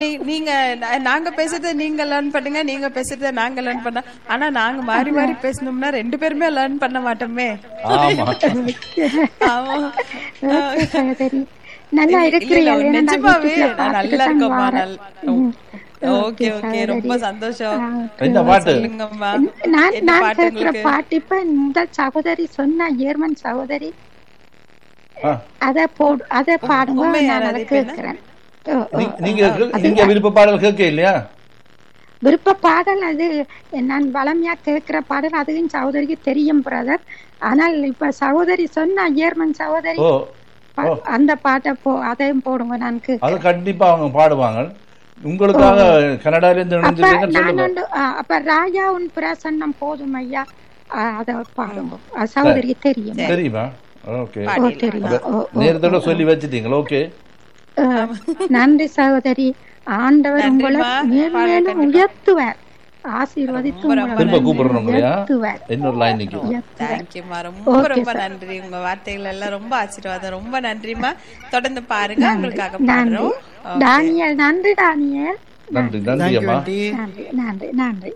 நீ- நீங்க நா- நாங்க பேசுறத நீங்க லேர்ன் பண்ணுங்க நீங்க பேசுறத நாங்க லேர்ன் பண்ண ஆனா நாங்க மாறி மாறி பேசணும்னா ரெண்டு பேருமே லேர்ன் பண்ண மாட்டோமே ஆமா ஆமா சகோதரி நல்லா இல்ல, இருக்கிறீங்க இல்ல, ஏன்னா நான் நிஜமாவே யூடியூப்ல நான் நல்லா பார்த்துட்டு தான் இருக்கேம்மா வாரேன். நல்- ம். ஓகே ஓகே ரொம்ப சந்தோஷம் என்ன பாட்டு சொல்லுங்கம்மா நான் என்ன நான் பாட்டு கேட்கிற உங்களுக்கு பாட்டு இப்ப இந்த சகோதரி சொன்ன ஜெர்மன் சகோதரி ஆ, அத போடு அத பாடுங்க உண்மை நான் யாராவது அதை இப்ப என்ன? கேட்கிறேன் ஓ, ஓ. நீ- நீங்க நீங்க விருப்ப பாடல் கேட்க இல்லையா விருப்ப பாடல் அது நான் வளமையா கேட்கிற பாடல் அதுவும் சகோதரிக்கு தெரியும் பிரதர் ஆனால் இப்ப சகோதரி சொன்ன ஜெர்மன் சகோதரி ஓ பா- அந்த பாட்டை போ அதையும் போடுங்க நான் கேட்கிறேன். அது கண்டிப்பா அவங்க பாடுவாங்க உங்களுக்காக கனடால இருந்து அப்ப இணைஞ்சிருக்கீங்கன்னு நான் சொல்லுங்க வந்து ஆ, அப்ப ராஜா உன் பிரசன்னம் போதும் ஐயா ஆ, அத பாடுங்க அது சகோதரிக்கு தெரியும் தெரியுமா ஓகே ஓ தெரியும் ஓ, ஓ. நேரத்தோட சொல்லி வச்சிட்டீங்களா ஓகே ஆ, நன்றி சகோதரி ஆண்டவர் உங்களை நன்றிம்மா. மேலும் மேலும் உயர்த்துவார் ஆசீர்வதித்து உங்களை திரும்ப மேலும் கூப்பிடுறோம் இல்லையா உயர்த்துவார் இன்னொரு லைன் நிக்கும் உயர்த்துவார் தேங்க்யூமா ரொம்ப ரொம்ப நன்றி உங்க வார்த்தைகள் எல்லாம் ரொம்ப ஆசீர்வாதம் ரொம்ப நன்றிமா தொடர்ந்து பாருங்க உங்களுக்காக நன்றி பாடுறோம் டானியல் நன்றி டானியல் நன்றி நன்றி அம்மா நன்றி நன்றி நன்றி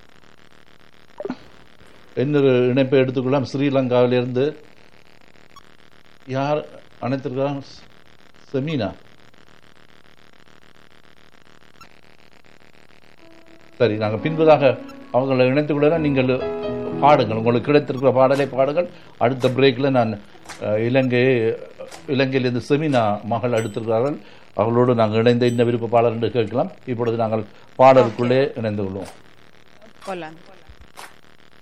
இன்னொரு இணைப்பை எடுத்துக்கொள்ளலாம் ஸ்ரீலங்காவிலிருந்து யார் அனைத்திருக்கலாம் செமீனா சரி நாங்கள் பின்பதாக அவங்களை இணைத்துக் கொள்ள நீங்கள் பாடுங்கள் உங்களுக்கு கிடைத்திருக்கிற பாடலை பாடுங்கள் அடுத்த பிரேக்கில் நான் அஹ், இலங்கை இலங்கையிலிருந்து செமினா மகள் எடுத்திருக்கிறார்கள் அவர்களோடு நாங்கள் இணைந்த இந்த விருப்ப பாடல் என்று கேட்கலாம் இப்பொழுது நாங்கள் பாடலுக்குள்ளே இணைந்து கொள்வோம் போலாம்